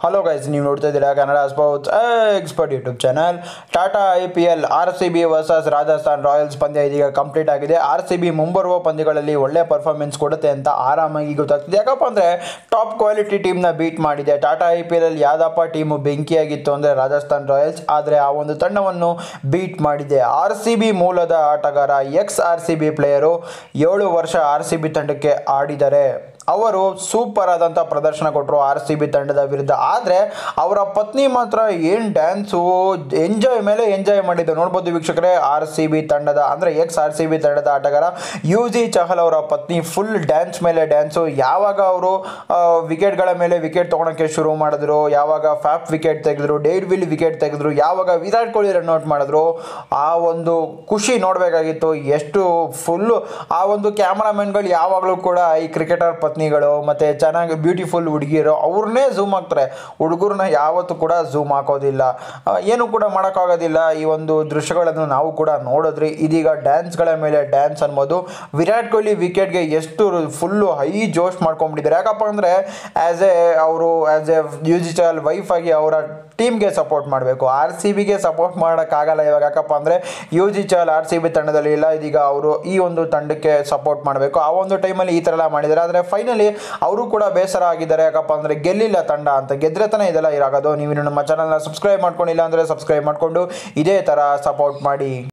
hello guys ನೀವು ನೋಡ್ತಾ ಇದ್ದೀರಾ Kannada sports expert YouTube channel Tata I P L R C B versus Rajasthan Royals ಪಂದ್ಯ ಇದೀಗ ಕಂಪ್ಲೀಟ್ ಆಗಿದೆ ಆರ್ ಸಿ ಬಿ ಮುಂಬರುವ ಪಂದ್ಯಗಳಲ್ಲಿ ಒಳ್ಳೆ ಪರ್ಫಾರ್ಮೆನ್ಸ್ ಕೊಡುತ್ತೆ ಅಂತ ಆರಾಮಾಗಿ ಗೊತ್ತಾಗ್ತದೆ ಯಾಕಪ್ಪ ಅಂದರೆ ಟಾಪ್ ಕ್ವಾಲಿಟಿ ಟೀಮ್ನ ಬೀಟ್ ಮಾಡಿದೆ ಟಾಟಾ ಐ ಪಿ ಎಲ್ ಯಾವ್ದಪ್ಪ ಟೀಮು ಬೆಂಕಿಯಾಗಿತ್ತು ಅಂದರೆ ರಾಜಸ್ಥಾನ್ ರಾಯಲ್ಸ್ ಆದರೆ ಆ ಒಂದು ತಂಡವನ್ನು ಬೀಟ್ ಮಾಡಿದೆ ಆರ್ ಸಿ ಬಿ ಮೂಲದ ಆಟಗಾರ ex R C B player ಏಳು ವರ್ಷ ಆರ್ ಸಿ ಬಿ ತಂಡಕ್ಕೆ ಆಡಿದ್ದಾರೆ ಅವರು ಸೂಪರ್ ಆದಂಥ ಪ್ರದರ್ಶನ ಕೊಟ್ಟರು ಆರ್ ಸಿ ಬಿ ತಂಡದ ವಿರುದ್ಧ ಆದರೆ ಅವರ ಪತ್ನಿ ಮಾತ್ರ ಏನು ಡ್ಯಾನ್ಸು ಎಂಜಾಯ್ ಮೇಲೆ ಎಂಜಾಯ್ ಮಾಡಿದ್ದು ನೋಡ್ಬೋದು ವೀಕ್ಷಕರೇ ಆರ್ ಸಿ ಬಿ ತಂಡದ ಅಂದರೆ ಎಕ್ಸ್ ಆರ್ ಸಿ ಬಿ ತಂಡದ ಆಟಗಾರ ಯು ಜಿ ಚಹಲ್ ಅವರ ಪತ್ನಿ ಫುಲ್ ಡ್ಯಾನ್ಸ್ ಮೇಲೆ ಡ್ಯಾನ್ಸು ಯಾವಾಗ ಅವರು ವಿಕೆಟ್ಗಳ ಮೇಲೆ ವಿಕೆಟ್ ತೊಗೊಳಕ್ಕೆ ಶುರು ಮಾಡಿದ್ರು ಯಾವಾಗ ಫ್ಯಾಪ್ ವಿಕೆಟ್ ತೆಗೆದ್ರು ಡೇಡ್ ವಿಲ್ ವಿಕೆಟ್ ತೆಗೆದ್ರು ಯಾವಾಗ ವಿರಾಟ್ ಕೊಹ್ಲಿ ರನ್ ಔಟ್ ಮಾಡಿದ್ರು ಆ ಒಂದು ಖುಷಿ ನೋಡಬೇಕಾಗಿತ್ತು ಎಷ್ಟು ಫುಲ್ಲು ಆ ಒಂದು ಕ್ಯಾಮ್ರಾಮನ್ಗಳು ಯಾವಾಗಲೂ ಕೂಡ ಈ ಕ್ರಿಕೆಟರ್ ಪತ್ನಿಗಳು ಮತ್ತು ಚೆನ್ನಾಗಿ ಬ್ಯೂಟಿಫುಲ್ ಹುಡುಗಿರು ಅವ್ರನ್ನೇ ಝೂಮ್ ಹಾಕ್ತಾರೆ ಹುಡುಗರನ್ನ ಯಾವತ್ತೂ ಕೂಡ ಝೂಮ್ ಹಾಕೋದಿಲ್ಲ ಆ, ಏನು ಕೂಡ ಮಾಡೋಕ್ಕಾಗೋದಿಲ್ಲ ಈ ಒಂದು ದೃಶ್ಯಗಳನ್ನು ನಾವು ಕೂಡ ನೋಡಿದ್ರಿ ಇದೀಗ ಡ್ಯಾನ್ಸ್ಗಳ ಮೇಲೆ ಡ್ಯಾನ್ಸ್ ಅನ್ಬೋದು ವಿರಾಟ್ ಕೊಹ್ಲಿ ವಿಕೆಟ್ಗೆ ಎಷ್ಟು ಫುಲ್ಲು ಹೈ ಜೋಶ್ ಮಾಡ್ಕೊಂಡ್ಬಿಟ್ಟಿದ್ದಾರೆ ಯಾಕಪ್ಪ ಅಂದರೆ ಆ್ಯಸ್ ಎ ಅವರು ಆ್ಯಸ್ ಎ ಮ್ಯೂಸಿಕಲ್ ವೈಫ್ ಆಗಿ ಅವರ ಟೀಮ್ಗೆ ಸಪೋರ್ಟ್ ಮಾಡಬೇಕು ಆರ್ ಸಿ ಬಿಗೆ ಸಪೋರ್ಟ್ ಮಾಡೋಕ್ಕಾಗಲ್ಲ ಇವಾಗ ಯಾಕಪ್ಪ ಅಂದರೆ Yuzi Chahal R C B ತಂಡದಲ್ಲಿ ಇಲ್ಲ ಇದೀಗ ಅವರು ಈ ಒಂದು ತಂಡಕ್ಕೆ ಸಪೋರ್ಟ್ ಮಾಡಬೇಕು ಆ ಒಂದು ಟೈಮಲ್ಲಿ ಈ ಥರ ಎಲ್ಲ ಮಾಡಿದ್ದಾರೆ ಆದರೆ ಫೈನಲಿ ಅವರು ಕೂಡ ಬೇಸರ ಆಗಿದ್ದಾರೆ ಯಾಕಪ್ಪ ಅಂದರೆ ಗೆಲ್ಲಿಲ್ಲ ತಂಡ ಅಂತ ಗೆದ್ರೆ ತಾನೇ ಇದೆಲ್ಲ ಇರಾಗೋದು ನೀವು ನಮ್ಮ ಚಾನಲ್ನ ಸಬ್ಸ್ಕ್ರೈಬ್ ಮಾಡ್ಕೊಂಡಿಲ್ಲ ಅಂದರೆ ಸಬ್ಸ್ಕ್ರೈಬ್ ಮಾಡಿಕೊಂಡು ಇದೇ ಥರ ಸಪೋರ್ಟ್ ಮಾಡಿ